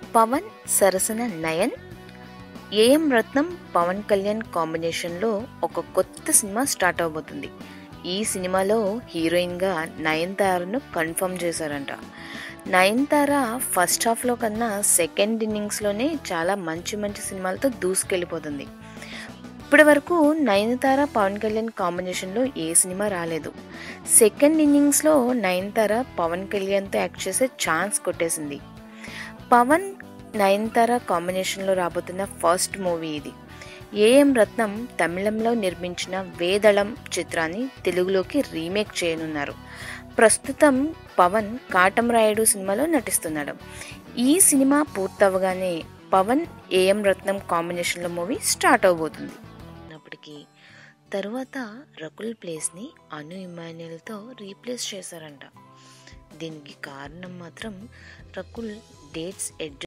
పవన్ సరసన నయన్ ఏఎం రత్నం పవన్ కళ్యాణ్ కాంబినేషన్లో ఒక కొత్త సినిమా స్టార్ట్ అవబోతుంది ఈ సినిమాలో హీరోయిన్గా నయనతారను కన్ఫర్మ్ చేశారంట నయనతార ఫస్ట్ హాఫ్లో కన్నా సెకండ్ ఇన్నింగ్స్లోనే చాలా మంచి మంచి సినిమాలతో దూసుకెళ్ళిపోతుంది ఇప్పటి వరకు నయనతార పవన్ కళ్యాణ్ కాంబినేషన్లో ఏ సినిమా రాలేదు సెకండ్ ఇన్నింగ్స్లో నయనతార పవన్ కళ్యాణ్తో యాక్ట్ చేసే ఛాన్స్ కొట్టేసింది పవన్ నయనతార కాంబినేషన్లో రాబోతున్న ఫస్ట్ మూవీ ఇది ఏఎం రత్నం తమిళంలో నిర్మించిన వేదళం చిత్రాన్ని తెలుగులోకి రీమేక్ చేయనున్నారు ప్రస్తుతం పవన్ కాటం రాయుడు సినిమాలో నటిస్తున్నాడు ఈ సినిమా పూర్తవగానే పవన్ ఏఎం రత్నం కాంబినేషన్లో మూవీ స్టార్ట్ అవబోతుంది అప్పటికి తర్వాత రకుల్ ప్లేస్ని అను ఇమాన్యుయల్తో రీప్లేస్ చేశారంట దీనికి కారణం మాత్రం రకుల్ డేట్స్ అడ్జస్ట్